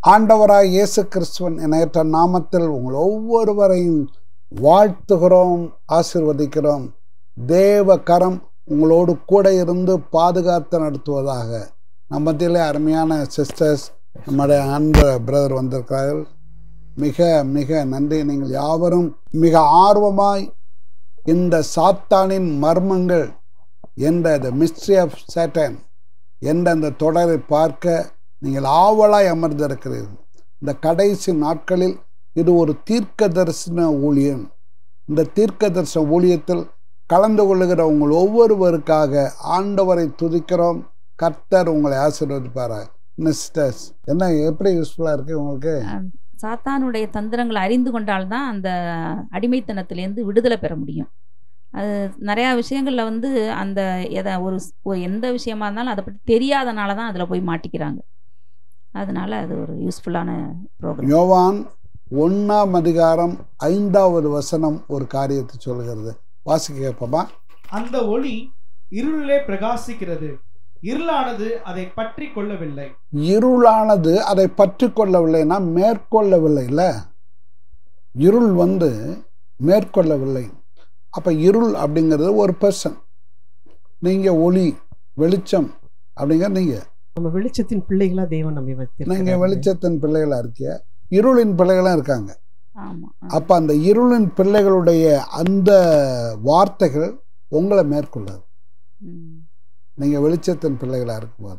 ஆண்டவராய் இயேசு கிறிஸ்துவன் இணையற்ற நாமத்தில் உங்கள் ஒவ்வொருவரையும் வாழ்த்துகிறோம் ஆசிர்வதிக்கிறோம் தேவ கரம் உங்களோடு கூட இருந்து பாதுகாத்து நடத்துவதாக நம்ம மத்தியிலே அருமையான சிஸ்டர்ஸ் நம்முடைய அன்பு பிரதர் வந்திருக்கிறார்கள் மிக மிக நன்றி நீங்கள் யாவரும் மிக ஆர்வமாய் இந்த சாத்தானின் மர்மங்கள் என்ற த மிஸ்ட்ரி ஆஃப் சேட்டன் என்ற அந்த தொடரை பார்க்க நீங்கள் ஆவலாய் அமர்ந்திருக்கிறீர்கள் இந்த கடைசி நாட்களில் இது ஒரு தீர்க்க தரிசன ஊழியம் இந்த தீர்க்க தரிசன ஊழியத்தில் கலந்து கொள்ளுகிற உங்கள் ஒவ்வொருவருக்காக ஆண்டவரை துதிக்கிறோம் கர்த்தர் உங்களை ஆசீர்வதிப்பாராக மிஸ்டர்ஸ் என்ன எப்படி யூஸ்ஃபுல்லாக இருக்குது உங்களுக்கு சாத்தானுடைய தந்திரங்களை அறிந்து கொண்டால்தான் அந்த அடிமைத்தனத்திலேருந்து விடுதலை பெற முடியும் அது நிறையா விஷயங்களில் வந்து அந்த எதை ஒரு ஸ்- ஒரு எந்த விஷயமா இருந்தாலும் அதை பற்றி தெரியாதனால தான் அதில் போய் மாட்டிக்கிறாங்க அதனால அது ஒரு யூஸ்ஃபுல்லான ப்ரோக்ராம் யோவான் ஒன்றாம் அதிகாரம் ஐந்தாவது வசனம் ஒரு காரியத்தை சொல்கிறது வாசிக்க கேட்போமா அந்த ஒளி இருளிலே பிரகாசிக்கிறது இருளானது அதை பற்றி கொள்ளவில்லை இருளானது அதை பற்றி கொள்ளவில்லைன்னா மேற்கொள்ளவில்லை இல்லை இருள் வந்து மேற்கொள்ளவில்லை அப்போ இருள் அப்படிங்கிறது ஒரு பர்சன் நீங்கள் ஒளி வெளிச்சம் அப்படிங்கிறது நீங்கள் நம்ம வெளிச்சத்தின் பிள்ளைகளா தேவன் நம்மை நீங்கள் வைத்திருக்கிறார் வெளிச்சத்தின் பிள்ளைகளாக இருக்கிய இருளின் பிள்ளைகளும் இருக்காங்க ஆமாம் அப்போ அந்த இருளின் பிள்ளைகளுடைய அந்த வார்த்தைகள் உங்களை மேற்கொள்ளாது நீங்கள் வெளிச்சத்தின் பிள்ளைகளாக இருக்கும்போது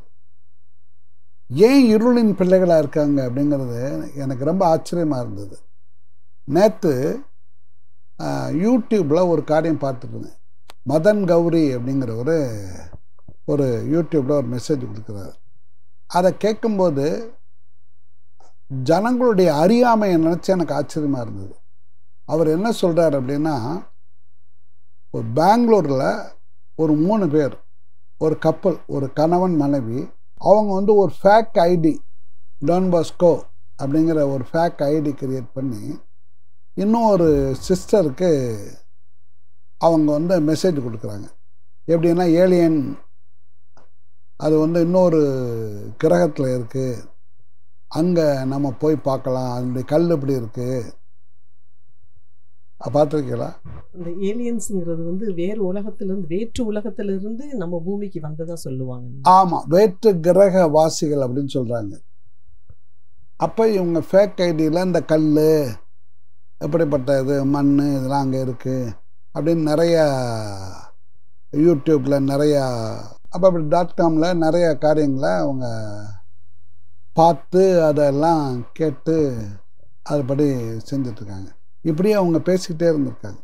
ஏன் இருளின் பிள்ளைகளாக இருக்காங்க அப்படிங்கிறது எனக்கு ரொம்ப ஆச்சரியமாக இருந்தது நேற்று யூடியூப்பில் ஒரு காரியம் பார்த்துட்டு இருந்தேன் மதன் கௌரி அப்படிங்கிற ஒரு ஒரு யூடியூப்பில் ஒரு மெசேஜ் கொடுக்குறாரு அதை கேட்கும்போது ஜனங்களுடைய அறியாமையை நினச்சி எனக்கு ஆச்சரியமாக இருந்தது அவர் என்ன சொல்கிறார் அப்படின்னா ஒரு பெங்களூரில் ஒரு மூணு பேர் ஒரு கப்பல் ஒரு கணவன் மனைவி அவங்க வந்து ஒரு ஃபேக் ஐடி டான் பாஸ்கோ அப்படிங்கிற ஒரு ஃபேக் ஐடி கிரியேட் பண்ணி இன்னும் ஒரு சிஸ்டருக்கு அவங்க வந்து மெசேஜ் கொடுக்குறாங்க எப்படின்னா ஏலியன் அது வந்து இன்னொரு கிரகத்தில் இருக்குது அங்கே நம்ம போய் பார்க்கலாம் அதனுடைய கல் எப்படி இருக்குது பார்த்துருக்கீங்களா அந்த ஏலியன்ஸ்ங்கிறது வந்து வேறு உலகத்திலிருந்து வேற்று உலகத்திலிருந்து நம்ம பூமிக்கு வந்ததா சொல்லுவாங்க ஆமாம் வேற்று கிரக வாசிகள் அப்படின்னு சொல்கிறாங்க அப்போ இவங்க ஃபேக் ஐடியில் இந்த கல் எப்படிப்பட்ட இது மண் இதெல்லாம் அங்கே இருக்குது அப்படின்னு நிறைய யூடியூப்பில் நிறையா அப்போ அப்படி டாட் காமில் நிறைய காரியங்களை அவங்க பார்த்து அதெல்லாம் கேட்டு அதுபடி செஞ்சிட்ருக்காங்க இப்படியே அவங்க பேசிக்கிட்டே இருந்திருக்காங்க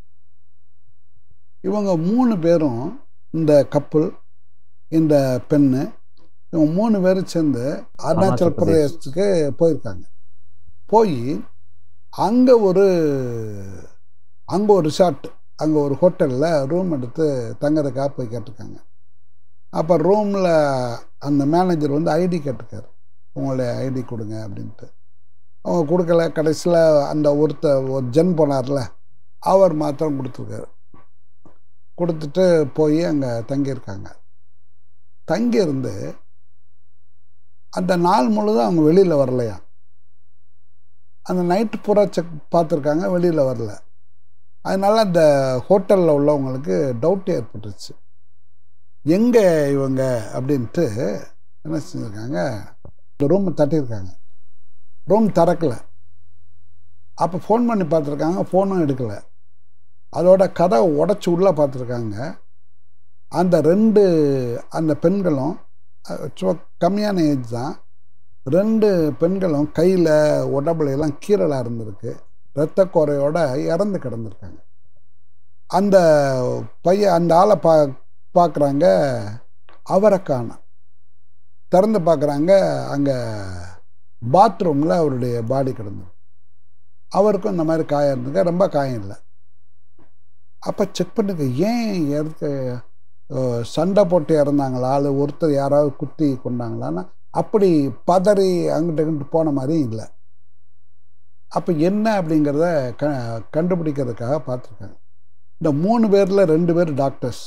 இவங்க மூணு பேரும் இந்த கப்பல் இந்த பெண்ணு இவங்க மூணு பேரும் சேர்ந்து அருணாச்சல் அருணாச்சல் பிரதேஷ். பிரதேசத்துக்கு போயிருக்காங்க போய் அங்கே ஒரு அங்கே ஒரு ரிசார்ட் அங்கே ஒரு ஹோட்டலில் ரூம் எடுத்து தங்கறதுக்காக போய் கேட்டிருக்காங்க அப்போ ரூமில் அந்த மேனேஜர் வந்து ஐடி கேட்டிருக்காரு உங்களுடைய ஐடி கொடுங்க அப்படின்ட்டு அவங்க கொடுக்கல கடைசியில் அந்த ஒருத்தர் ஒரு ஜென் போனார்ல அவர் மாத்திரம் கொடுத்துருக்காரு கொடுத்துட்டு போய் அங்கே தங்கியிருக்காங்க தங்கியிருந்து அந்த நாள் முழுதும் அவங்க வெளியில் வரலையா அந்த நைட்டு பூரா செக் பார்த்துருக்காங்க வெளியில் வரல அதனால அந்த ஹோட்டலில் உள்ளவங்களுக்கு டவுட் ஏற்பட்டுச்சு எங்கே இவங்க அப்படின்ட்டு என்ன செஞ்சுருக்காங்க இந்த ரூமை தட்டியிருக்காங்க ரூம் திறக்கல அப்போ ஃபோன் பண்ணி பார்த்துருக்காங்க ஃபோனும் எடுக்கலை அதோட கதவை உடச்சி உள்ளே பார்த்துருக்காங்க அந்த ரெண்டு அந்த பெண்களும் அஹ், சும்மா கம்மியான ஏஜ் தான் ரெண்டு பெண்களும் கையில் உடம்புல எல்லாம் கீரலாக இருந்திருக்கு இரத்த கோரையோட இறந்து கிடந்திருக்காங்க அந்த பையன் அந்த ஆளை பா பார்க்குறாங்க அவரை காணோம் திறந்து பார்க்குறாங்க அங்கே பாத்ரூமில் அவருடைய பாடி கிடந்தது அவருக்கும் இந்த மாதிரி காயம் இருந்துங்க ரொம்ப காயம் இல்லை அப்போ செக் பண்ணுங்க ஏன் இறக்க அஹ், சண்டை போட்டு இறந்தாங்களா அல்ல ஒருத்தர் யாராவது குத்தி கொண்டாங்களான்னா அப்படி பதறி அங்கிட்டு இங்கிட்டு போன மாதிரியும் இல்லை அப்போ என்ன அப்படிங்கிறத க கண்டுபிடிக்கிறதுக்காக பார்த்துருக்காங்க இந்த மூணு பேரில் ரெண்டு பேர் டாக்டர்ஸ்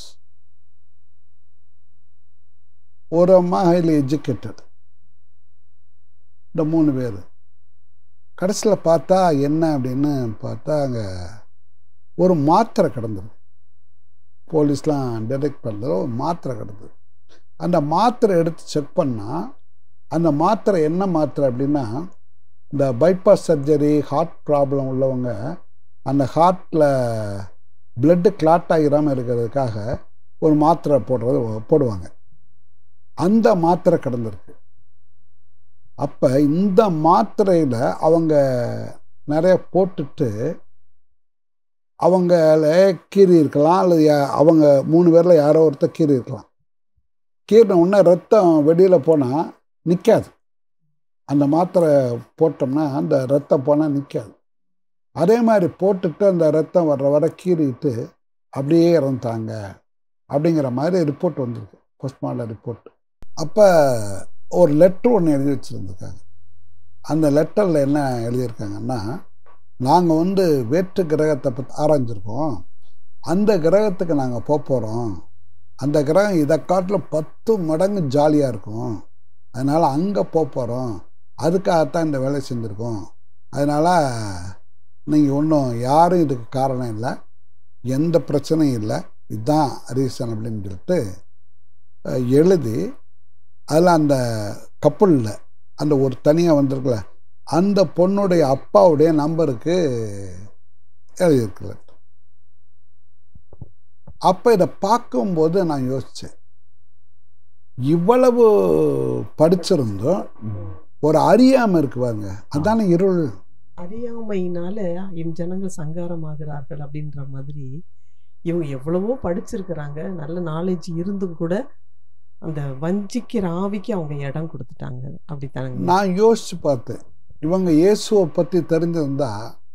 ஒரு அம்மா ஹைலி எஜுகேட்டட் இந்த மூணு பேர் கடைசியில் பார்த்தா என்ன அப்படின்னு பார்த்தா அங்கே ஒரு மாத்திரை கிடந்தது போலீஸ்லாம் டிடெக்ட் பண்ணது ஒரு மாத்திரை கிடந்தது அந்த மாத்திரை எடுத்து செக் பண்ணால் அந்த மாத்திரை என்ன மாத்திரை அப்படின்னா இந்த பைபாஸ் சர்ஜரி ஹார்ட் ப்ராப்ளம் உள்ளவங்க அந்த ஹார்ட்டில் பிளட்டு கிளாட் ஆகிராமல் இருக்கிறதுக்காக ஒரு மாத்திரை போடுறது போடுவாங்க அந்த மாத்திரை கிடந்திருக்கு அப்போ இந்த மாத்திரையில் அவங்க நிறைய போட்டுட்டு அவங்கள கீறி இருக்கலாம் அல்லது யா- அவங்க மூணு பேரில் யாரோ ஒருத்தர் கீறி இருக்கலாம் கீறின உடனே ரத்தம் வெளியில் போனால் நிற்காது அந்த மாத்திரை போட்டோம்னா அந்த ரத்தம் போனால் நிற்காது அதே மாதிரி போட்டுட்டு அந்த ரத்தம் வர்ற வர கீறிட்டு அப்படியே இறந்துட்டாங்க அப்படிங்கிற மாதிரி ரிப்போர்ட் வந்திருக்கு போஸ்ட்மார்ட்டம் ரிப்போர்ட் அப்போ ஒரு லெட்ரு ஒன்று எழுதி வச்சுருந்துருக்காங்க அந்த லெட்டரில் என்ன எழுதியிருக்காங்கன்னா நாங்கள் வந்து வேற்று கிரகத்தை பற்றி ஆராய்ஞ்சிருக்கோம் அந்த கிரகத்துக்கு நாங்கள் போக போகிறோம் அந்த கிரகம் இதை காட்டில் பத்து மடங்கு ஜாலியாக இருக்கும் அதனால் அங்கே போக போகிறோம் அதுக்காகத்தான் இந்த வேலை செஞ்சுருக்கோம் அதனால் நீங்கள் ஒன்றும் யாரும் இதுக்கு காரணம் இல்லை எந்த பிரச்சனையும் இல்லை இதுதான் ரீசன் அப்படின்னு சொல்லிட்டு அஹ், எழுதி அதில் அந்த கப்பலில் அந்த ஒரு தனியாக வந்திருக்குல்ல அந்த பொண்ணுடைய அப்பாவுடைய நம்பருக்கு எழுதியிருக்கல அப்போ இதை பார்க்கும்போது நான் யோசித்தேன் இவ்வளவு படிச்சிருந்தும் ஒரு அறியாமல் இருக்கு பாருங்க அதானே இருள் அறியாமையினால என் ஜனங்கள் சங்காரமாகிறார்கள் அப்படின்ற மாதிரி இவங்க எவ்வளவோ படிச்சிருக்கிறாங்க நல்ல நாலேஜ் இருந்தும் கூட அந்த வஞ்சிக்கிற ஆவிக்கு அவங்க இடம் கொடுத்துட்டாங்க அப்படித்தானுங்க நான் யோசிச்சு பார்த்தேன் இவங்க இயேசுவை பற்றி தெரிஞ்சிருந்தா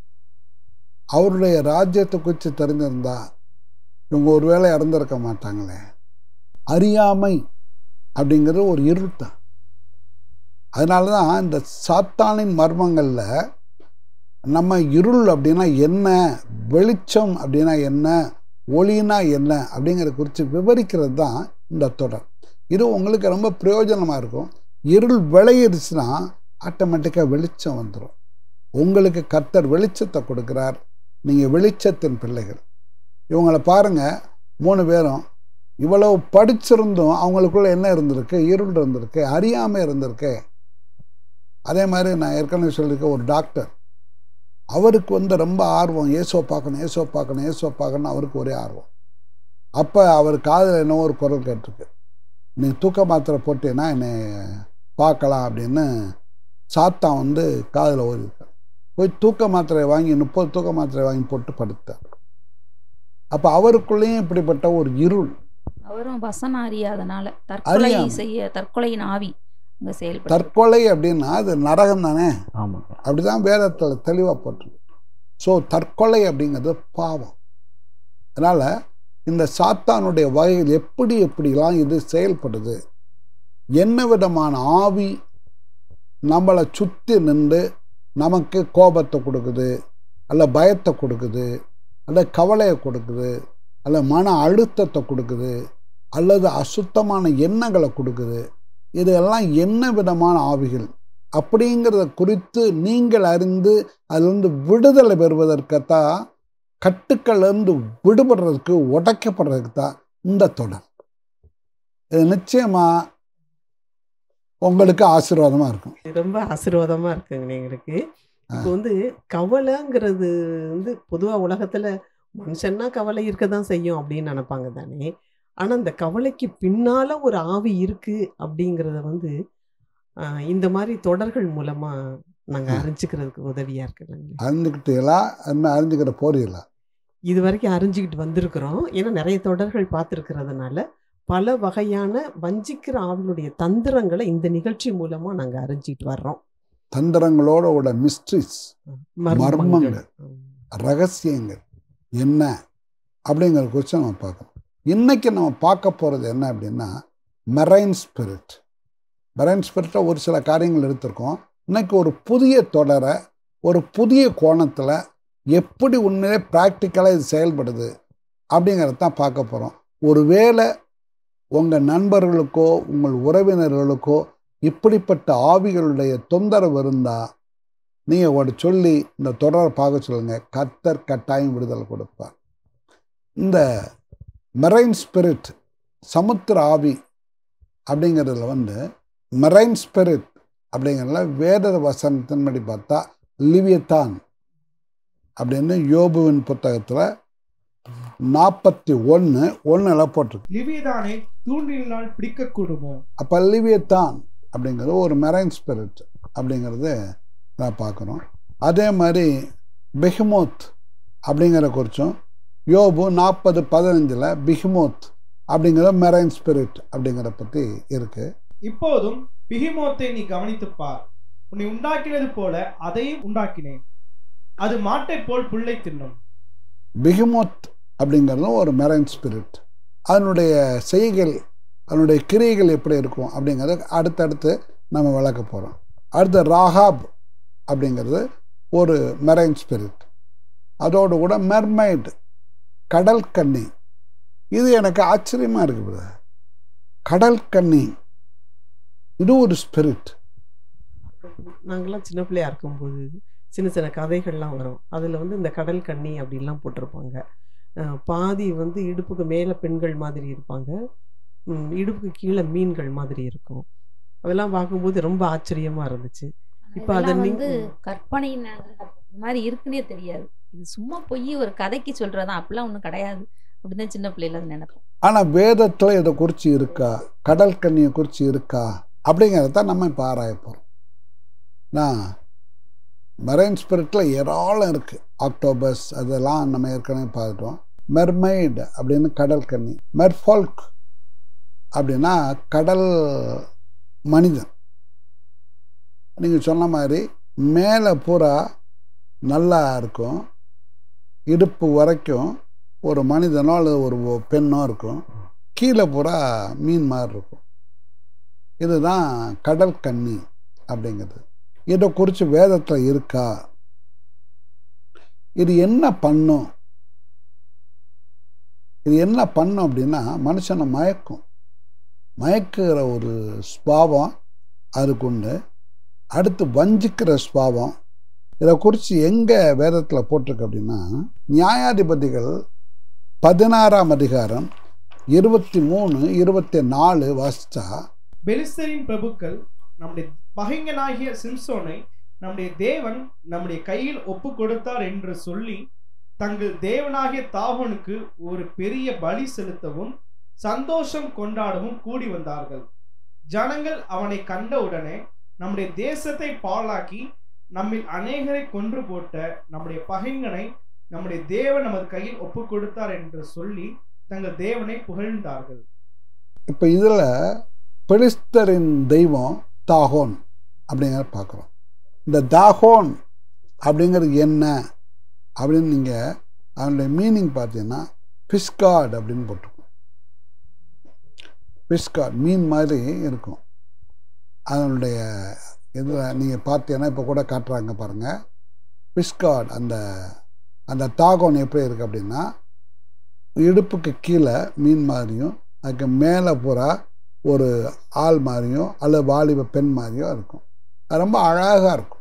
அவருடைய ராஜ்யத்தை குறித்து தெரிஞ்சிருந்தா இவங்க ஒருவேளை இறந்திருக்க மாட்டாங்களே அறியாமை அப்படிங்கிறது ஒரு இருள் தான் அதனால தான் இந்த சாத்தானின் மர்மங்களில் நம்ம இருள் அப்படின்னா என்ன வெளிச்சம் அப்படின்னா என்ன ஒளினா என்ன அப்படிங்கிறத குறித்து விவரிக்கிறது தான் இந்த தொடர் இது உங்களுக்கு ரொம்ப பிரயோஜனமாக இருக்கும் இருள் விளையிடுச்சுன்னா ஆட்டோமேட்டிக்காக வெளிச்சம் வந்துடும் உங்களுக்கு கர்த்தர் வெளிச்சத்தை கொடுக்குறார் நீங்கள் வெளிச்சத்தின் பிள்ளைகள் இவங்களை பாருங்கள் மூணு பேரும் இவ்வளவு படிச்சிருந்தும் அவங்களுக்குள்ள என்ன இருந்திருக்கு இருள் இருந்திருக்கு அறியாமல் இருந்திருக்கு அதே மாதிரி நான் ஏற்கனவே சொல்லியிருக்கேன் ஒரு டாக்டர் அவருக்கு வந்து ரொம்ப ஆர்வம் ஏசோ பார்க்கணும் ஏசோ பார்க்கணும் ஏசோ பார்க்கணும் அவருக்கு ஒரே ஆர்வம் அப்போ அவர் காதில் என்னவோ ஒரு குரல் கேட்டிருக்கு நீ தூக்க மாத்திரை போட்டேன்னா என்னை பார்க்கலாம் அப்படின்னு சாத்தான் வந்து காதில் ஓடிருக்கார் போய் தூக்க மாத்திரை வாங்கி முப்பது தூக்க மாத்திரை வாங்கி போட்டு படுத்தார் அப்போ அவருக்குள்ளேயும் இப்படிப்பட்ட ஒரு இருள் அவரும் வசனம் அறியாதனால தற்கொலை அறியாமை. செய்ய தற்கொலையின் ஆவி அங்க செயல்பட்டு தற்கொலை அப்படின்னா அது நரகம் தானே ஆமாங்க அப்படிதான் வேதத்தில் தெளிவாக போட்டிருக்கு ஸோ தற்கொலை அப்படிங்கிறது பாவம் அதனால் இந்த சாத்தானுடைய வகையில் எப்படி எப்படிலாம் இது செயல்படுது என்ன விதமான ஆவி நம்மளை சுற்றி நின்று நமக்கு கோபத்தை கொடுக்குது அல்ல பயத்தை கொடுக்குது அல்ல கவலையை கொடுக்குது அல்ல மன அழுத்தத்தை கொடுக்குது அல்லது அசுத்தமான எண்ணங்களை கொடுக்குது இதெல்லாம் என்ன விதமான ஆவிகள் அப்படிங்கிறத குறித்து நீங்கள் அறிந்து அதிலிருந்து விடுதலை பெறுவதற்குத்தான் கட்டுக்கள்லேருந்து விடுபடுறதுக்கு உடைக்கப்படுறதுக்கு தான் இந்த தொடர் இது நிச்சயமா உங்களுக்கு ஆசீர்வாதமா இருக்கும் இது ரொம்ப ஆசீர்வாதமா இருக்குங்க எங்களுக்கு இப்போ வந்து கவலைங்கிறது வந்து பொதுவா உலகத்துல மனுஷன்னா கவலை இருக்க தான் செய்யும் அப்படின்னு நினைப்பாங்க தானே ஆனா அந்த கவலைக்கு பின்னால ஒரு ஆவி இருக்கு அப்படிங்கிறத வந்து ஆஹ், இந்த மாதிரி தொடர்கள் மூலமா நாங்க ஆ. அறிஞ்சுக்கிறதுக்கு உதவியா இருக்குல்லைங்க அறிஞ்சுக்கிட்டீங்களா என்ன அறிஞ்சுக்கிற போறீங்களா இது வரைக்கும் அறிஞ்சுக்கிட்டு வந்திருக்கிறோம் ஏன்னா நிறைய தொடர்கள் பார்த்துருக்கிறதுனால பல வகையான வஞ்சிக்கிற ஆவினுடைய தந்திரங்களை இந்த நிகழ்ச்சி மூலமா நாங்க அறிஞ்சிட்டு வர்றோம் தந்திரங்களோட உள்ள மிஸ்ட்ரிஸ் மர்மங்கள். ஆம். ரகசியங்கள் என்ன அப்படிங்கிற குறித்து நம்ம பார்க்கணும் இன்னைக்கு நம்ம பார்க்க போகிறது என்ன அப்படின்னா மெரைன் ஸ்பிரிட் மெரைன் ஸ்பிரிட்டில் ஒரு சில காரியங்கள் எடுத்திருக்கோம் இன்னைக்கு ஒரு புதிய தொடரை ஒரு புதிய கோணத்தில் எப்படி உண்மையிலே ப்ராக்டிக்கலாக இது செயல்படுது அப்படிங்கிறத தான் பார்க்க போகிறோம் ஒருவேளை உங்கள் நண்பர்களுக்கோ உங்கள் உறவினர்களுக்கோ இப்படிப்பட்ட ஆவிகளுடைய தொந்தரவு இருந்தால் நீங்கள் ஒரு சொல்லி இந்த தொடரை பார்க்க சொல்லுங்க கர்த்தர் கட்டாயம் விடுதலை கொடுப்பார் இந்த மெரைன் ஸ்பிரிட் சமுத்திர ஆவி அப்படிங்கிறதுல வந்து மெரைன் ஸ்பிரிட் அப்படிங்கிறதுல வேத வசனத்தின்படி பார்த்தா லிவியத்தான் அப்படின்னு யோபுவின் புத்தகத்தில் நாற்பத்தி ஒன்று ஒன்றில் போட்டிருக்கு லிவியதானை தூண்டினால் பிடிக்கக்கூடுமோ அப்போ லிவியத்தான் அப்படிங்கிறது ஒரு மெரைன் ஸ்பிரிட் அப்படிங்கிறது நான் பார்க்குறோம் அதே மாதிரி பெஹ்மோத் அப்படிங்கிற குறிச்சும் யோபு நாற்பது பதினஞ்சில் பிஹ்மோத் அப்படிங்கிற மெரைன் ஸ்பிரிட் அப்படிங்கிற பற்றி இருக்குது இப்போதும் பிகிமோத்தை நீ கவனித்துப் பார் உன்னை உண்டாக்கினது போல அதையும் உண்டாக்கினேன் அது மாட்டைப் போல் புல்லை தின்னும் பிஹ்மோத் அப்படிங்கிறதும் ஒரு மெரைன் ஸ்பிரிட் அதனுடைய செய்கள் அதனுடைய கிரியைகள் எப்படி இருக்கும் அப்படிங்கிறத அடுத்தடுத்து நம்ம விளக்க போகிறோம் அடுத்து ராகாப் அப்படிங்கிறது ஒரு மெரைன் ஸ்பிரிட் அதோடு கூட மெர்மைட் கடல் கன்னி இது எனக்கு ஆச்சரியமாக இருக்குது கடல் கன்னி இது ஒரு ஸ்பிரிட் நாங்கெல்லாம் சின்ன பிள்ளையா இருக்கும்போது சின்ன சின்ன கதைகள்லாம் வரும் அதில் வந்து இந்த கடல் கன்னி அப்படிலாம் போட்டிருப்பாங்க அஹ் பாதி வந்து இடுப்புக்கு மேலே பெண்கள் மாதிரி இருப்பாங்க ம், இடுப்புக்கு கீழே மீன்கள் மாதிரி இருக்கும் அதெல்லாம் பார்க்கும்போது ரொம்ப ஆச்சரியமாக இருந்துச்சு இப்ப அத இதெல்லாம் நீங்க- வந்து கற்பனை இந்த மாதிரி இருக்குன்னே தெரியாது இது சும்மா போய் ஒரு கதைக்கு சொல்றதா அப்படிலாம் ஒன்றும் கிடையாது அப்படின்னு தான் சின்ன பிள்ளையில அது நினைப்போம் ஆனால் வேதத்தில் இதை குறித்து இருக்கா கடல் கண்ணியை குறித்து இருக்கா அப்படிங்கிறத நம்ம இப்போ ஆராய போகிறோம் நான் மெரைன் ஸ்பிரிட்டில் ஏராளம் இருக்குது ஆக்டோபஸ் அதெல்லாம் நம்ம ஏற்கனவே பார்த்துட்டோம் மெர்மைடு அப்படின்னு கடல் கன்னி மெர்ஃபால்க் அப்படின்னா கடல் மனிதன் நீங்கள் சொன்ன மாதிரி மேலே பூரா நல்லா இருக்கும் இடுப்பு வரைக்கும் ஒரு மனிதனோ அல்லது ஒரு ஒ- பெண்ணோ இருக்கும் கீழே பூரா மீன் மாதிரி இருக்கும் இதுதான் கடல் கன்னி அப்படிங்கிறது இதை குறித்து வேதத்தில் இருக்கா இது என்ன பண்ணும் இது என்ன பண்ணும் அப்படின்னா மனுஷனை மயக்கும் மயக்குகிற ஒரு ஸ்பாவம் அதுக்கு உண்டு அடுத்து வஞ்சிக்கிற ஸ்பாவம் இதை குறித்து எங்கே வேதத்தில் போட்டிருக்கு அப்படின்னா நியாயாதிபதிகள் பதினாறாம் அதிகாரம் இருபத்தி மூணு இருபத்தி நாலு வாசித்தா பெலிஸ்தரின் பிரபுக்கள் நம்முடைய பகைஞனாகிய சிம்சோனை நம்முடைய தேவன் நம்முடைய கையில் ஒப்பு கொடுத்தார் என்று சொல்லி தங்கள் தேவனாகிய தாவனுக்கு ஒரு பெரிய பலி செலுத்தவும் சந்தோஷம் கொண்டாடவும் கூடி வந்தார்கள் ஜனங்கள் அவனை கண்டவுடனே நம்முடைய தேசத்தை பாழாக்கி நம்மில் அநேகரை கொன்று போட்ட நம்முடைய பகைஞனை நம்முடைய தேவன் நமது கையில் ஒப்பு கொடுத்தார் என்று சொல்லி தங்கள் தேவனை புகழ்ந்தார்கள் இப்போ இதில் பெலிஸ்தரின் தெய்வம் தாகோன் அப்படிங்கிறத பார்க்குறோம் இந்த தாகோன் அப்படிங்கிறது என்ன அப்படின்னு நீங்கள் அதனுடைய மீனிங் பார்த்தீங்கன்னா ஃபிஷ்காட் அப்படின்னு போட்டிருக்கும் ஃபிஷ்காட் மீன் மாதிரி இருக்கும் அதனுடைய இதில் நீங்கள் பார்த்தீங்கன்னா இப்போ கூட காட்டுறாங்க பாருங்கள் ஃபிஷ்காட் அந்த அந்த தாகோன் எப்படி இருக்குது அப்படின்னா இடுப்புக்கு கீழே மீன் மாதிரியும் அதுக்கு மேலே பூரா ஒரு ஆள் மாதிரியும் அல்லது வாலிப பெண் மாதிரியும் இருக்கும் அது ரொம்ப அழகாக இருக்கும்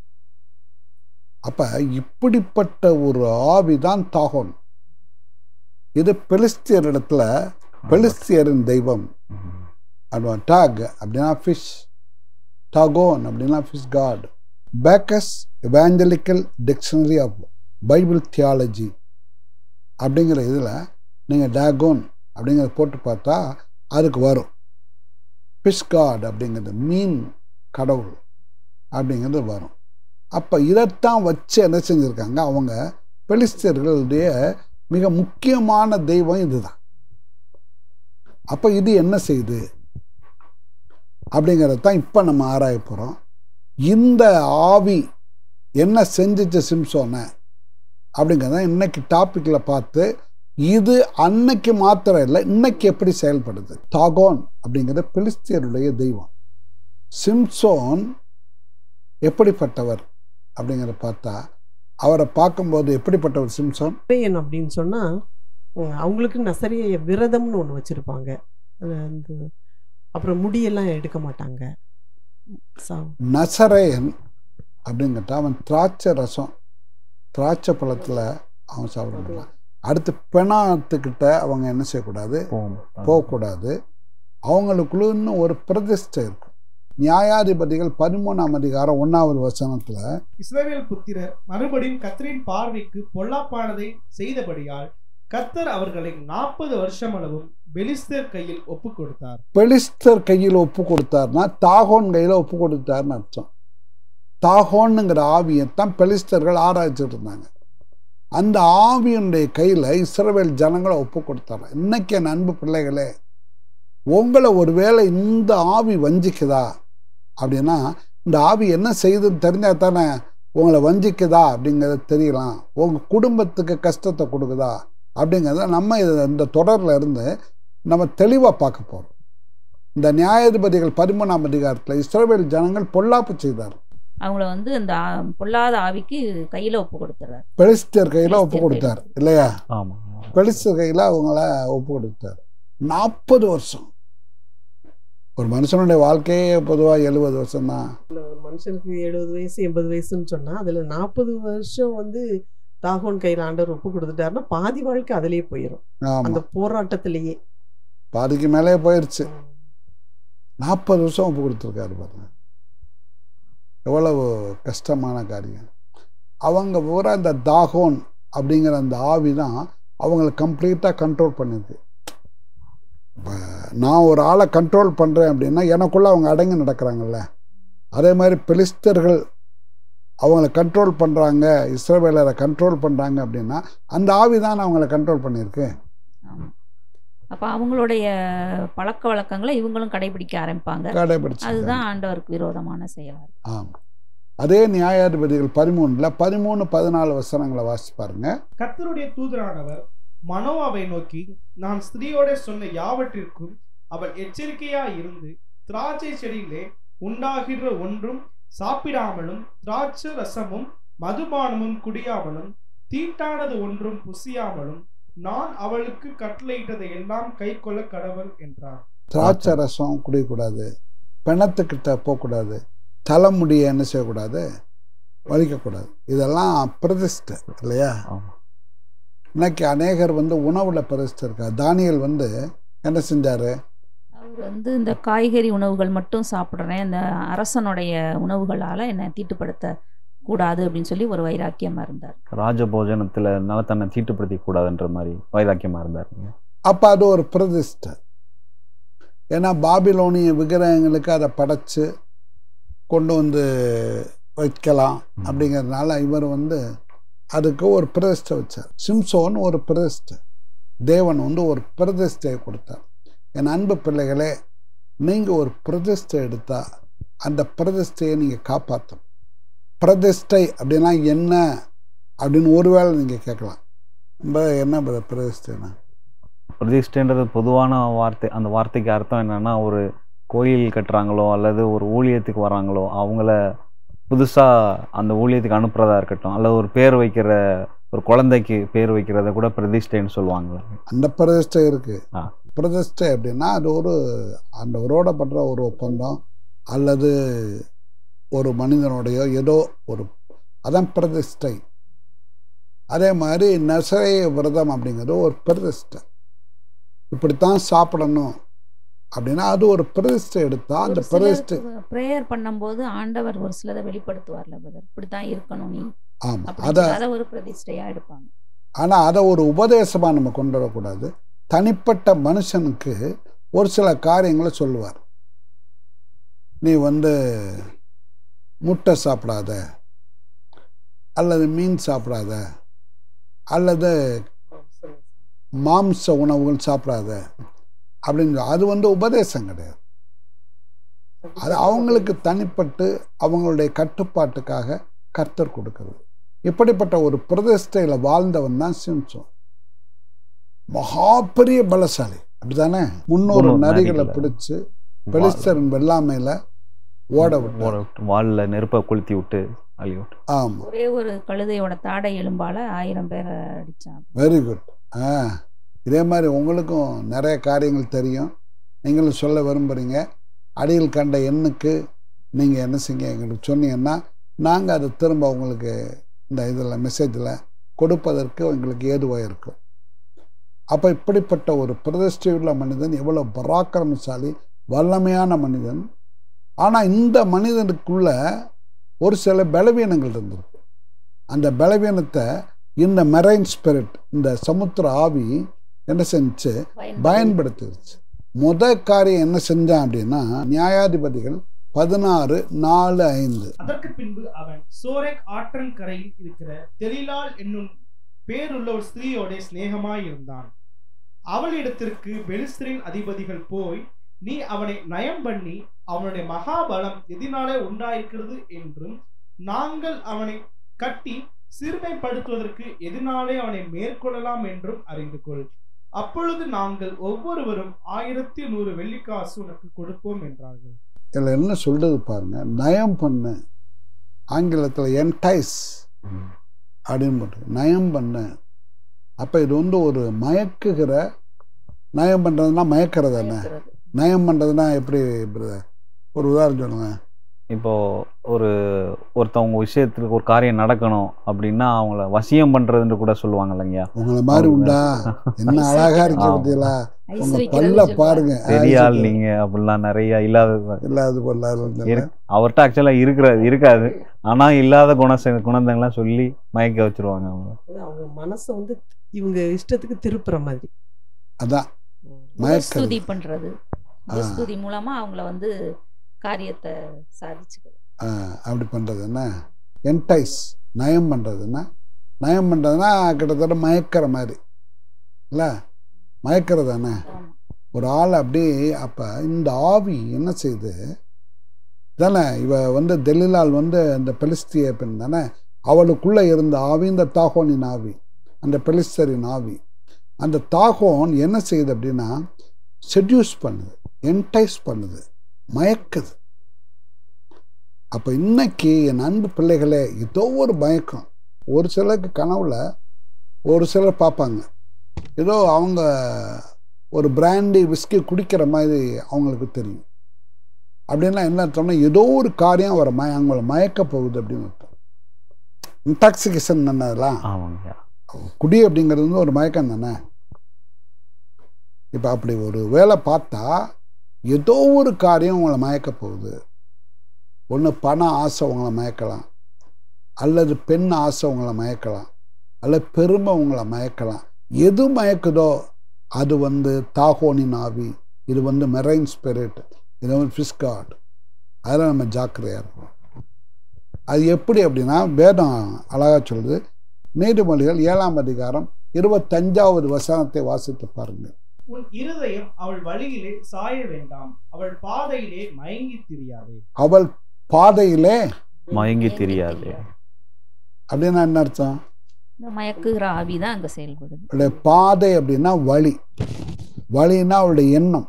அப்போ இப்படிப்பட்ட ஒரு ஆவி தான் தாகோன் இது பெலிஸ்தியர் இடத்துல பெலிஸ்தியரின் தெய்வம் அதுவா டாக் அப்படின்னா ஃபிஷ் டாகோன் அப்படின்னா fish god Baker's evangelical dictionary of Bible theology அப்படிங்கிற இதில் நீங்கள் டாகோன் அப்படிங்கிறத போட்டு பார்த்தா அதுக்கு வரும் ஃபிஷ் காட் அப்படிங்கிறது மீன் கடவுள் அப்படிங்கிறது வரும் அப்போ இதைத்தான் வச்சு என்ன செஞ்சுருக்காங்க அவங்க பெலிஸ்தர்களுடைய மிக முக்கியமான தெய்வம் இதுதான் அப்போ இது என்ன செய்யுது அப்படிங்கிறத தான் இப்போ நம்ம ஆராய போகிறோம் இந்த ஆவி என்ன செஞ்சுச்சு சிம்சோனை அப்படிங்கிறத இன்னைக்கு டாப்பிக்கில் பார்த்து இது அன்னைக்கு மாத்திரம் இல்லை இன்னைக்கு எப்படி செயல்படுது தாகோன் அப்படிங்கிற பிலிஸ்தியருடைய தெய்வம் சிம்சோன் எப்படிப்பட்டவர் அப்படிங்கிறத பார்த்தா அவரை பார்க்கும்போது எப்படிப்பட்டவர் சிம்சோன் நசரேயன் அப்படின்னு சொன்னால் அவங்களுக்கு நசரிய விரதம்னு ஒன்று வச்சுருப்பாங்க அது அந்த அப்புறம் முடியெல்லாம் எடுக்க மாட்டாங்க சாவு நசரேயன் அப்படின்னு கேட்டா அவன் திராட்சை ரசம் திராட்சை பழத்தில் அவன் சாப்பிட முடியலாம் அடுத்து பெணாத்துக்கிட்ட அவங்க என்ன செய்யக்கூடாது போகும் போகக்கூடாது அவங்களுக்குள்ள இன்னும் ஒரு பிரதிஷ்டை இருக்கும் நியாயாதிபதிகள் பதிமூணாம் அதிகாரம் ஒன்றாவது வசனத்தில் இஸ்ரவேல் புத்திரர் மறுபடியும் கர்த்தரின் பார்வைக்கு பொல்லாப்பானதை செய்தபடியால் கர்த்தர் அவர்களை நாற்பது வருஷம் அளவும் பெலிஸ்தர் கையில் ஒப்பு கொடுத்தார் பெலிஸ்தர் கையில் ஒப்பு கொடுத்தாருன்னா தாகோன் கையில் ஒப்பு கொடுத்தாருன்னு அர்த்தம் தாகோன்னுங்கிற ஆவியைத்தான் பெலிஸ்தர்கள் ஆராய்ச்சிட்டு இருந்தாங்க அந்த ஆவியினுடைய கையில் இஸ்ரவேல் ஜனங்களை ஒப்பு கொடுத்தாரு இன்னைக்கு என் அன்பு பிள்ளைகளே உங்களை ஒருவேளை இந்த ஆவி வஞ்சிக்குதா அப்படின்னா இந்த ஆவி என்ன செய்யுதுன்னு தெரிஞ்சா தானே உங்களை வஞ்சிக்குதா அப்படிங்கிறது தெரியலாம் உங்கள் குடும்பத்துக்கு கஷ்டத்தை கொடுக்குதா அப்படிங்கிறத நம்ம இது- இந்த தொடரில் இருந்து நம்ம தெளிவாக பார்க்க போகிறோம் இந்த நியாயாதிபதிகள் பதிமூணாம் அதிகாரத்தில் இஸ்ரவேல் ஜனங்கள் பொல்லாப்பு செய்தார் அவங்கள வந்து அந்த ஆ- பொல்லாத ஆவிக்கு கையில ஒப்பு கொடுத்துறாரு பெலிஸ்தர் கையில் ஒப்பு பெலிஸ்தர் கொடுத்தார் இல்லையா ஆமா பெலிஸ்தர் கையில் அவங்கள ஒப்பு கொடுத்தார் நாற்பது வருஷம் ஒரு மனுஷனுடைய வாழ்க்கையே பொதுவாக எழுபது வருஷம் தான் ஒரு மனுஷனுக்கு எழுபது வயசு எண்பது வயசுன்னு சொன்னா அதுல நாற்பது வருஷம் வந்து தாகோன் கையில் ஆண்டவர் ஒப்பு கொடுத்துட்டாருன்னா பாதி வாழ்க்கை அதுலயே போயிடும் அந்த ஆமாம் போராட்டத்திலேயே பாதிக்கு மேலே போயிடுச்சு நாற்பது வருஷம் ஒப்பு கொடுத்துருக்காரு பாருங்க எவ்வளவு கஷ்டமான காரியம் அவங்க பூரா இந்த தாகோன் அப்படிங்கிற அந்த ஆவி தான் அவங்களை கம்ப்ளீட்டாக கண்ட்ரோல் பண்ணிருக்கு இப்போ நான் ஒரு ஆளை கண்ட்ரோல் பண்ணுறேன் அப்படின்னா எனக்குள்ளே அவங்க அடங்கி நடக்கிறாங்கல்ல அதே மாதிரி பெலிஸ்தர்கள் அவங்கள கண்ட்ரோல் பண்ணுறாங்க இஸ்ரவேலரை கண்ட்ரோல் பண்ணுறாங்க அப்படின்னா அந்த ஆவி தான் அவங்கள கண்ட்ரோல் பண்ணியிருக்கு ஆமா அப்ப அவங்களுடைய பழக்க வழக்கங்களை இவங்களும் கடைபிடிக்க ஆரம்பிப்பாங்க கடைபிடிச்சு அதுதான் ஆண்டவருக்கு விரோதமான செயலா இருக்கு ஆமாம் அதே நியாயாதிபதிகள் பதிமூணில் பதிமூணு பதினாலு வசனங்களை வாசிச்சு பாருங்க கர்த்தருடைய தூதரானவர் மனோவாவை நோக்கி நான் ஸ்திரீயோட சொன்ன யாவற்றிற்கும் அவள் எச்சரிக்கையா இருந்து திராட்சை செடியிலே உண்டாகிற ஒன்றும் சாப்பிடாமலும் திராட்சை ரசமும் மதுபானமும் குடியாமலும் தீட்டானது ஒன்றும் புசியாமலும் நான் அவளுக்கு கட்டளையிட்டதை எல்லாம் கை கொள்ள கடவுள் என்றார் திராட்சை ரசம் குடிக்கக்கூடாது பிணத்துக்கிட்ட போகக்கூடாது தலைமுடியை என்ன செய்யக்கூடாது வலிக்கக்கூடாது இதெல்லாம் பிரதிஷ்டை இல்லையா ஆமா இன்னைக்கு அநேகர் வந்து உணவுல பிரதிஷ்டை இருக்கா தானியல் வந்து என்ன செஞ்சாரு அவர் வந்து இந்த காய்கறி உணவுகள் மட்டும் சாப்பிட்றேன் இந்த அரசனுடைய உணவுகளால என்னை தீட்டுப்படுத்த கூடாது அப்படின்னு சொல்லி ஒரு வைராக்கியமா இருந்தார் ராஜபோஜனத்துல தன்னை தீட்டுப்படுத்தி கூடாதுன்ற மாதிரி வைராக்கியமா இருந்தாருங்க அப்போ அது ஒரு பிரதிஷ்டை ஏன்னா பாபிலோனிய விக்கிரகங்களுக்கு அதை படைச்சு கொண்டு வந்து வைக்கலாம் அப்படிங்கிறதுனால இவர் வந்து அதுக்கு ஒரு பிரதிஷ்டை வச்சார் சிம்சோன் ஒரு பிரதிஷ்டை தேவன் வந்து ஒரு பிரதிஷ்டையை கொடுத்தார் என் அன்பு பிள்ளைகளே நீங்கள் ஒரு பிரதிஷ்டை எடுத்தா அந்த பிரதிஷ்டையை நீங்கள் காப்பாற்றணும் பிரதிஷ்டை அப்படின்னா என்ன அப்படின்னு ஒருவேளை நீங்கள் கேட்கலாம் ரொம்ப என்ன பிர- பிரதிஷ்டைனா பிரதிஷ்டைன்றது பொதுவான வார்த்தை அந்த வார்த்தைக்கு அர்த்தம் என்னன்னா ஒரு கோயில் கட்டுறாங்களோ அல்லது ஒரு ஊழியத்துக்கு வராங்களோ அவங்கள புதுசா அந்த ஊழியத்துக்கு அனுப்புறதா இருக்கட்டும் அல்லது ஒரு பேர் வைக்கிற ஒரு குழந்தைக்கு பேர் வைக்கிறத கூட பிரதிஷ்டைன்னு சொல்லுவாங்களே அந்த பிரதிஷ்டை இருக்கு ஆ. பிரதிஷ்டை அப்படின்னா அது ஒரு ஆண்டவரோட பண்ற ஒரு ஒப்பந்தம் அல்லது ஒரு மனிதனுடைய ஏதோ ஒரு அதான் பிரதிஷ்டை அதே மாதிரி நசரைய விரதம் அப்படிங்கிறது ஒரு பிரதிஷ்டை இப்படித்தான் சாப்பிடணும் அப்படின்னா அது ஒரு பிரதிஷ்டை எடுத்தா அந்த பிரதிஷ்டை ப்ரேயர் பண்ணும்போது ஆண்டவர் ஒரு சிலதை வெளிப்படுத்துவார்ல பிரதர் இப்படித்தான் இருக்கணும் நீ ஆமாம் அப்படின்னு அதை சொல்லி அதை ஒரு பிரதிஷ்டையா எடுப்பாங்க ஆனால் அதை ஒரு உபதேசமாக நம்ம கொண்டு வரக்கூடாது தனிப்பட்ட மனுஷனுக்கு ஒரு சில காரியங்களை சொல்லுவார் நீ வந்து முட்டை சாப்பிடாத அல்லது மீன் சாப்பிடாத அல்லது மாம்ச உணவுகள் சாப்பிடாத அப்படின்னு அது வந்து உபதேசம் கிடையாது அது அவங்களுக்கு தனிப்பட்டு அவங்களுடைய கட்டுப்பாட்டுக்காக கர்த்தர் கொடுக்கிறது இப்படிப்பட்ட ஒரு பிரதிஷ்டையில் வாழ்ந்தவன் தான் சிம்சோன் மகா பெரிய பலசாலி அப்படிதானே முன்னூறு முந்நூறு நரிகளை நரிகளை. பிடிச்சு பெலிஸ்தரின் வெள்ளாமையில ஓட விட்டார் ஓட விட்டு வால்ல நெருப்பை கொளுத்தி விட்டு அள்ளி விட்டு ஆமா ஒரே ஒரு கழுதையோட தாடை எலும்பால ஆயிரம் பேரை அடிச்சான் வெரி குட் ஆ இதே மாதிரி உங்களுக்கும் நிறைய காரியங்கள் தெரியும் நீங்களும் சொல்ல விரும்புகிறீங்க அடியில் கண்ட எண்ணுக்கு நீங்கள் என்ன செய்ய எங்களுக்கு சொன்னீங்கன்னா நாங்கள் அதை திரும்ப உங்களுக்கு இந்த இதில் மெசேஜில் கொடுப்பதற்கு எங்களுக்கு ஏதுவாக இருக்கும் அப்போ இப்படிப்பட்ட ஒரு பிரதிஷ்டையுள்ள மனிதன் எவ்வளோ பராக்கிரமசாலி வல்லமையான மனிதன் ஆனால் இந்த மனிதனுக்குள்ள ஒரு சில பலவீனங்கள் இருந்திருக்கு அந்த பலவீனத்தை இந்த மெரைன் ஸ்பிரிட் இந்த சமுத்திர ஆவி என்ன செஞ்சுச்சு பயன்படுத்திடுச்சு முத காரியம் என்ன செஞ்சான் அப்படின்னா நியாயாதிபதிகள் பதினாறு நாலு ஐந்து அதற்கு பின்பு அவன் சோரேக் ஆற்றன் கரையில் இருக்கிற தெலிலால் என்னும் பேருள்ள ஒரு ஸ்திரீயோட சிநேகமாய் இருந்தான் அவளிடத்திற்கு பெலிஸ்தரின் அதிபதிகள் போய் நீ அவனை நயம் பண்ணி அவனுடைய மகாபலம் எதினாலே உண்டாயிருக்கிறது என்றும் நாங்கள் அவனை கட்டி சிறுமைப்படுத்துவதற்கு எதினாலே அவனை மேற்கொள்ளலாம் என்றும் அறிந்து கொள் அப்பொழுது நாங்கள் ஒவ்வொருவரும் ஆயிரத்தி நூறு வெள்ளிக்காசு உனக்கு கொடுப்போம் என்றார்கள் இதில் என்ன சொல்றது பாருங்க நயம் பண்ணு ஆங்கிலத்தில் என்டைஸ் அப்படின்னு போட்டு நயம் பண்ணு அப்போ இது வந்து ஒரு மயக்குகிற நயம் பண்ணுறதுனா மயக்கிறது என்ன நயம் பண்ணுறதுனா எப்படி brother? ஒரு உதாரணம் சொல்லுங்க இப்போ ஒரு ஒருத்தவங்க விஷயத்துக்கு ஒரு காரியம் நடக்கணும் அப்படின்னா அவங்கள வசியம் பண்றதுன்னு கூட சொல்லுவாங்க இல்லைங்கய்யா உங்களை மாதிரி உண்டா என்ன அழகா இருக்கு ஆமா. பார்த்தீங்களா ஐஸ் உங்க வைக்கிறது பல்ல சொல்லுவாங்க. பாருங்க பெரிய ஆள் நீங்க அப்படிலாம் நிறைய இல்லாத இல்லாத பொருளாதாரம் இருக்கு. அவர்கிட்ட ஆக்சுவலா இருக்கிறது இருக்காது ஆனா இல்லாத குண குணந்தங்கள்லாம் சொல்லி மயக்க வச்சிருவாங்க அவங்க அது அவங்க மனசை வந்து இவங்க இஷ்டத்துக்கு திருப்புற மாதிரி அதான் ஸ்துதி மயக்கிறது பண்றது ஆ. ஸ்துதி மூலமா அவங்கள வந்து காரியத்தை சாதிச்சுக்கிறது ஆ, அப்படி பண்ணுறது என்ன என்டைஸ் நயம் பண்ணுறது என்ன நயம் பண்ணுறதுன்னா கிட்டத்தட்ட மயக்கிற மாதிரி இல்லை மயக்கிறது தானே ஆமா. ஒரு ஆள் அப்படி அப்போ இந்த ஆவி என்ன செய்யுது தானே இவ வந்து தெலிலால் வந்து அந்த பெலிஸ்திய பெண் தானே அவளுக்குள்ளே இருந்த ஆவி இந்த தாகோனின் ஆவி அந்த பெலிஸ்தரின் ஆவி அந்த தாகோன் என்ன செய்யுது அப்படின்னா செட்யூஸ் பண்ணுது என்டைஸ் பண்ணுது மயக்குது அப்போ இன்னைக்கு என் அன்பு பிள்ளைகளே ஏதோ ஒரு மயக்கம் ஒரு சிலருக்கு கனவுல ஒரு சிலர் பார்ப்பாங்க ஏதோ அவங்க ஒரு பிராண்டி விஸ்கி குடிக்கிற மாதிரி அவங்களுக்கு தெரியும் அப்படின்னா என்ன அர்த்தம்னா ஏதோ ஒரு காரியம் அவரை மய அவங்கள மயக்க போகுது அப்படின்னு அர்த்தம் இன்டாக்சிகேஷன் என்னதெல்லாம் ஆமாங்கய்யா குடி அப்படிங்கிறது வந்து ஒரு மயக்கம் தானே இப்போ அப்படி ஒரு வேலை பார்த்தா ஏதோ ஒரு காரியம் உங்களை மயக்க போகுது ஒன்று பண ஆசை உங்களை மயக்கலாம் அல்லது பெண் ஆசை உங்களை மயக்கலாம் அல்லது பெருமை உங்களை மயக்கலாம் எது மயக்குதோ அது வந்து தாகோனின் ஆவி இது வந்து மெரைன் ஸ்பிரிட் இது வந்து ஃபிஸ்காட் அதில் நம்ம ஜாக்கிரதையாக இருக்கணும் அது எப்படி அப்படின்னா வேதம் அழகாக சொல்லுது நீதிமொழிகள் ஏழாம் அதிகாரம் இருபத்தஞ்சாவது வசனத்தை வாசித்து பாருங்கள் உன் இருதயம் அவள் வழியிலே சாய வேண்டாம் அவள் பாதையிலே மயங்கி திரியாதே அவள் பாதையிலே மயங்கி தெரியாது அப்படின்னா என்ன அர்த்தம் இந்த மயக்குகிற ஆவி தான் அங்க செயல்படுது அவளுடைய பாதை அப்படின்னா வழி வழின்னா அவளுடைய எண்ணம்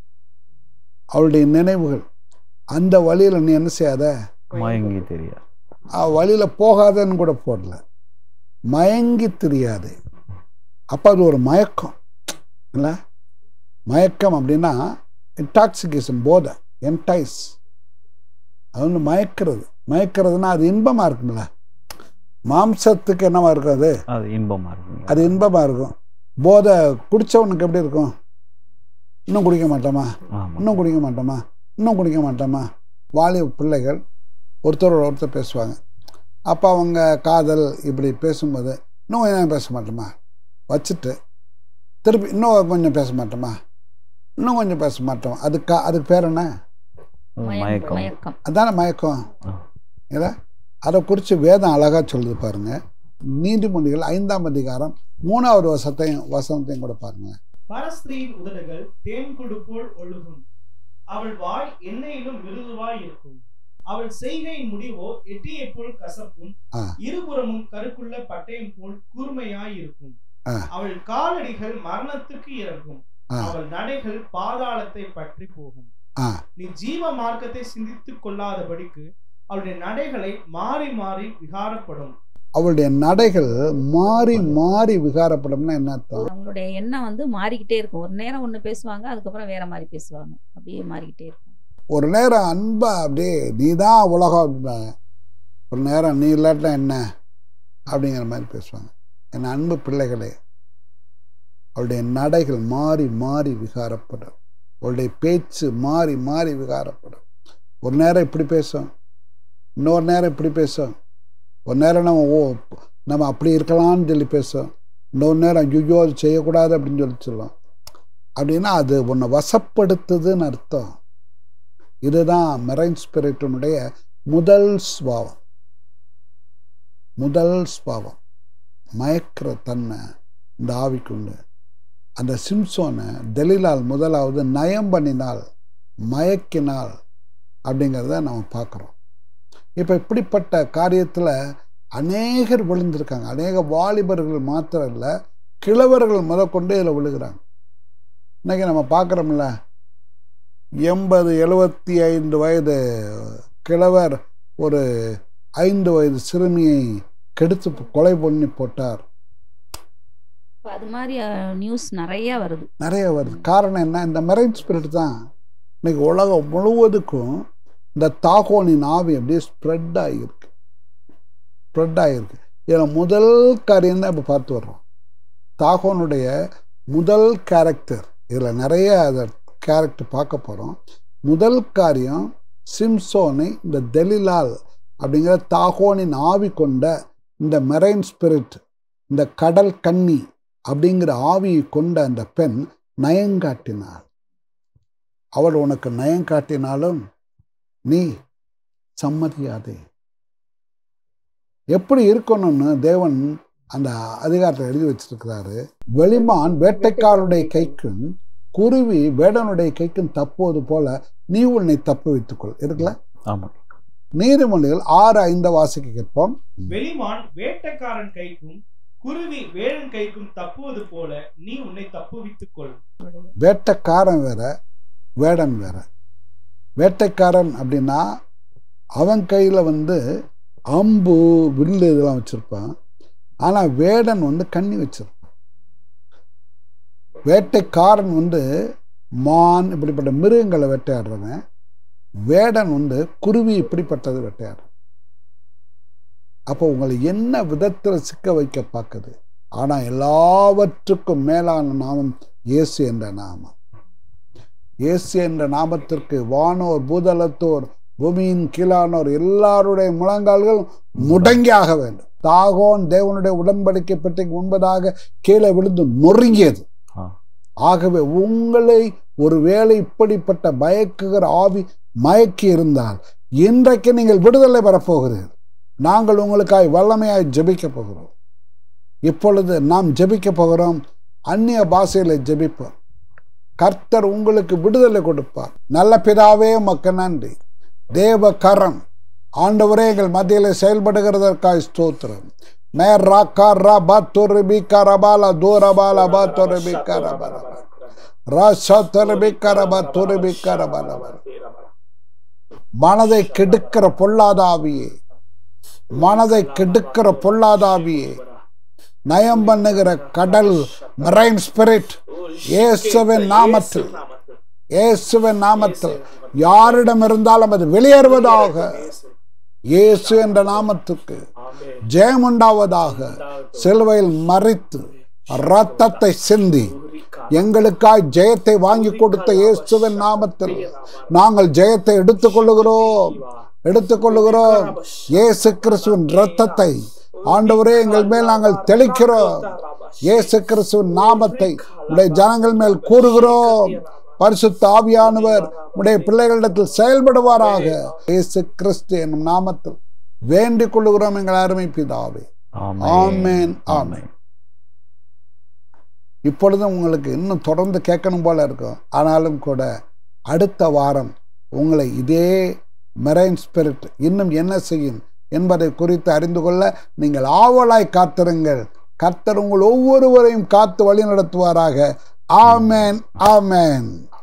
அவளுடைய நினைவுகள் அந்த வழியில் நீ என்ன செய்யாத மயங்கி தெரியாது அவ வழியில போகாதன்னு கூட போடல மயங்கி தெரியாது அப்போ அது ஒரு மயக்கம் இல்லை மயக்கம் அப்படின்னா இன்டாக்சிகேஷன் போதை என்டைஸ் அது வந்து மயக்கிறது மயக்கிறதுனா அது இன்பமாக இருக்கும்ல மாம்சத்துக்கு என்னவா இருக்கும் அது அது இன்பமா இருக்குங்க அது இன்பமாக இருக்கும் போதை குடித்தவனுக்கு எப்படி இருக்கும் இன்னும் குடிக்க மாட்டோமா ஆமா இன்னும் குடிக்க மாட்டோமா இன்னும் குடிக்க மாட்டோமா வாலிப பிள்ளைகள் ஒருத்தரோட ஒருத்தர் பேசுவாங்க அப்போ அவங்க காதல் இப்படி பேசும்போது இன்னும் கொஞ்சம் நேரம் பேச மாட்டோமா வச்சுட்டு திருப்பி இன்னும் கொஞ்சம் பேச மாட்டோமா இன்னும் கொஞ்சம் பேச மாட்டோம் அதுக்கு அதுக்கு பேர் என்ன அது மயக்கம் மயக்கம் மயக்கம் அதானே மயக்கம் ஆ. இல்லை அதை குறித்து வேதம் அழகாக சொல்லுது பாருங்க நீதிமொழிகள் ஐந்தாம் அதிகாரம் மூணாவது வசத்தையும் வசனத்தையும் கூட பாருங்க பரஸ்திரீயின் உதடுகள் தேன் கொடு போல் ஒழுகும் அவள் வாய் எண்ணெயிலும் மிருதுவாய் இருக்கும் அவள் செய்கையின் முடிவோ எட்டியை போல் கசப்பும் ஆ. இருபுறமும் கருக்குள்ள பட்டயம் போல் கூர்மையாய் இருக்கும் ஆ. அவள் காலடிகள் மரணத்துக்கு இறங்கும் ஆ. அவள் நடைகள் பாதாளத்தை பற்றி போகும் ஆ. நீ ஜீவ மார்க்கத்தை சிந்தித்துக் கொள்ளாதபடிக்கு அவளுடைய நடைகளை மாறி மாறி விகாரப்படும் அவளுடைய நடைகள் மாறி மாறி விகாரப்படும்னா என்ன அர்த்தம் அவங்களுடைய எண்ணம் வந்து மாறிக்கிட்டே இருக்கும் ஒரு நேரம் ஒன்று பேசுவாங்க அதுக்கப்புறம் வேற மாதிரி பேசுவாங்க அப்படியே மாறிக்கிட்டே இருக்கும் ஒரு நேரம் அன்பா அப்படியே நீ தான் உலகம் அப்படிம்பாங்க ஒரு நேரம் நீ இல்லாட்டினா என்ன அப்படிங்கிற மாதிரி பேசுவாங்க என் அன்பு பிள்ளைகளே அவளுடைய நடைகள் மாறி மாறி விகாரப்படும் அவளுடைய பேச்சு மாறி மாறி விகாரப்படும் ஒரு நேரம் இப்படி பேசும் இன்னொரு நேரம் இப்படி பேசும் ஒரு நேரம் நம்ம ஓ நம்ம அப்படி இருக்கலாம்னு சொல்லி பேசும் இன்னொரு நேரம் ஐயோ அது செய்யக்கூடாது அப்படின்னு சொல்லி சொல்லுவோம் அப்படின்னா அது உன்னை வசப்படுத்துதுன்னு அர்த்தம் இதுதான் மெரைன் ஸ்பிரிட்டினுடைய முதல் ஸ்வாவம் முதல் ஸ்வாவம் மயக்கிற தன்மை இந்த ஆவிக்குண்டு அந்த சிம்சோனை தெலிலால் முதலாவது நயம் பண்ணினால் மயக்கினால் அப்படிங்கிறத நம்ம பார்க்குறோம் இப்போ இப்படிப்பட்ட காரியத்தில் அநேகர் விழுந்திருக்காங்க அநேக வாலிபர்கள் மாத்திரம் இல்லை கிழவர்கள் முதற்கொண்டு இதில் விழுகிறாங்க இன்னைக்கு நம்ம பார்க்குறோம்ல எண்பது எழுபத்தி ஐந்து வயது கிழவர் ஒரு ஐந்து வயது சிறுமியை கெடுத்து கொலை பண்ணி போட்டார் இப்ப அது மாதிரி நியூஸ் நிறைய வருது நிறைய வருது காரணம் என்ன இந்த மெரைன் ஸ்பிரிட் தான் இன்னைக்கு உலகம் முழுவதுக்கும் இந்த தாகோனின் ஆவி அப்படியே ஸ்ப்ரெட் ஆகியிருக்கு ஸ்ப்ரெட் ஆகியிருக்கு இதில் முதல் காரியம் தான் இப்போ பார்த்து வர்றோம் தாகோனுடைய முதல் கேரக்டர் இதில் நிறைய அதை கேரக்டர் பார்க்க போகிறோம் முதல் காரியம் சிம்சோனை இந்த தெலிலால் அப்படிங்கிற தாகோனின் ஆவி கொண்ட இந்த மெரைன் ஸ்பிரிட் இந்த கடல் கன்னி அப்படிங்கிற ஆவியை கொண்ட அந்த பெண் நயங்காட்டினாள் அவள் உனக்கு நயம் காட்டினாலும் நீ சம்மதியாதே எப்படி இருக்கணும்னு தேவன் அந்த அதிகாரத்தை எழுதி வச்சிருக்கிறாரு வெளிமான் வேட்டைக்காரனுடைய கைக்கும் குருவி வேடனுடைய கைக்கும் தப்புவது போல நீ உன்னை தப்பு வைத்துக்கொள் இருக்குல்ல ஆமாம் நீதிமொழிகள் ஆறு ஐந்த வாசிக்க கேட்போம் வெளிமான் வேட்டைக்காரன் கைக்கும் குருவி வேடன் கைக்கும் தப்புவது போல நீ உன்னை தப்புவித்துக் கொள் வேட்டைக்காரன் வேற வேடன் வேற வேட்டைக்காரன் அப்படின்னா அவன் கையில் வந்து அம்பு வில்லு இதெல்லாம் வச்சுருப்பான் ஆனால் வேடன் வந்து கண்ணி வச்சிருப்பான் வேட்டைக்காரன் வந்து மான் இப்படிப்பட்ட மிருகங்களை வேட்டையாடுறவன் வேடன் வந்து குருவி இப்படிப்பட்டது வேட்டையாடுறவன் அப்போ உங்களை என்ன விதத்தில் சிக்க வைக்க பார்க்குது ஆனால் எல்லாவற்றுக்கும் மேலான நாமம் இயேசு என்ற நாமம் இயேசு என்ற நாமத்திற்கு வானோர் பூதலத்தோர் பூமியின் கீழானோர் எல்லாருடைய முழங்கால்கள் முடங்கியாக வேண்டும் தாகோன் தேவனுடைய உடன்படிக்கை பற்றி முன்பதாக கீழே விழுந்து நொறுங்கியது ஆ. ஆகவே உங்களை ஒருவேளை இப்படிப்பட்ட பயக்குகிற ஆவி மயக்கி இருந்தால் இன்றைக்கு நீங்கள் விடுதலை பெறப்போகிறீர்கள் நாங்கள் உங்களுக்காய் வல்லமையாய் ஜெபிக்க போகிறோம் இப்பொழுது நாம் ஜெபிக்க போகிறோம் அந்நிய பாஷையில ஜெபிப்போம் கர்த்தர் உங்களுக்கு விடுதலை கொடுப்பார் நல்ல பிதாவே மக்க நன்றி தேவ கரம் ஆண்டவரே எங்கள் மத்தியில் செயல்படுகிறதற்காய் ஸ்தோத்திரம் மே ரா கா ரா பா தொரு பி கரபால தூரபால பா தொரு பி கரபால ரா ச தொரு பி கரபா தொரு பி கரபால மனதை கெடுக்கிற பொல்லாதாவியே மனதை கெடுக்கிற பொல்லாதாவியே நயம் பண்ணுகிற கடல் மெரைன் ஸ்பிரிட் இயேசுவின் நாமத்தில் இயேசுவின் நாமத்தில் யாரிடம் இருந்தாலும் அது வெளியேறுவதாக இயேசு என்ற நாமத்துக்கு ஜெயம் உண்டாவதாக சிலுவையில் மறித்து ரத்தத்தை சிந்தி எங்களுக்காய் ஜெயத்தை வாங்கி கொடுத்த இயேசுவின் நாமத்தில் நாங்கள் ஜெயத்தை எடுத்துக்கொள்ளுகிறோம் எடுத்துக்கொள்ளுகிறோம் இயேசு கிறிஸ்துவின் ரத்தத்தை ஆண்டவரே எங்கள் மேல் நாங்கள் தெளிக்கிறோம் இயேசு கிறிஸ்துவின் நாமத்தை உடைய ஜனங்கள் மேல் கூறுகிறோம் பரிசுத்த ஆவியானவர் உடைய பிள்ளைகளிடத்தில் செயல்படுவாராக இயேசு கிறிஸ்து என்னும் நாமத்தில் வேண்டிக் கொள்ளுகிறோம் எங்கள் அருமை பிதாவே ஆமென் ஆமென் இப்பொழுதும் உங்களுக்கு இன்னும் தொடர்ந்து கேட்கணும் போல இருக்கும் ஆனாலும் கூட அடுத்த வாரம் உங்களை இதே மெரைன் ஸ்பிரிட் இன்னும் என்ன செய்யும் என்பதை குறித்து அறிந்து கொள்ள நீங்கள் ஆவலாய் காத்திருங்கள் கர்த்தர் உங்கள் ஒவ்வொருவரையும் காத்து வழி நடத்துவாராக ஆமேன் ஆமேன்